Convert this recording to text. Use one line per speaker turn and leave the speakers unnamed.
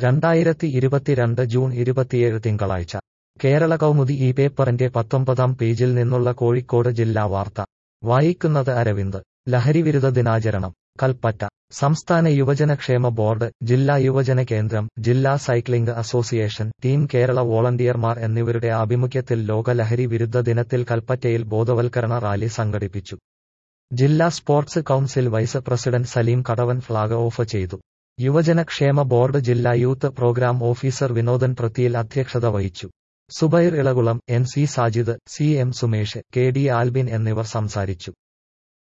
രണ്ടായിരത്തി ഇരുപത്തിരണ്ട് ജൂൺ ഇരുപത്തിയേഴ് തിങ്കളാഴ്ച കേരള കൗമുദി ഈ പേപ്പറിന്റെ പത്തൊമ്പതാം പേജിൽ നിന്നുള്ള കോഴിക്കോട് ജില്ലാ വാർത്ത വായിക്കുന്നത് അരവിന്ദ് ലഹരിവിരുദ്ധ ദിനാചരണം കൽപ്പറ്റ സംസ്ഥാന യുവജനക്ഷേമ ബോർഡ് ജില്ലാ യുവജന കേന്ദ്രം ജില്ലാ സൈക്ലിംഗ് അസോസിയേഷൻ ടീം കേരള വോളണ്ടിയർമാർ എന്നിവരുടെ ആഭിമുഖ്യത്തിൽ ലോക ലഹരി വിരുദ്ധ ദിനത്തിൽ കൽപ്പറ്റയിൽ ബോധവൽക്കരണ റാലി സംഘടിപ്പിച്ചു ജില്ലാ sports council vice president Saleem Kadavan flag off ചെയ്തു യുവജനക്ഷേമ ബോർഡ് ജില്ലാ യൂത്ത് പ്രോഗ്രാം ഓഫീസർ വിനോദൻ പ്രത്തിയിൽ അധ്യക്ഷത വഹിച്ചു Subair Elakulam N C Sajid C M Sumesh K D Albin എന്നിവർ സംസാരിച്ചു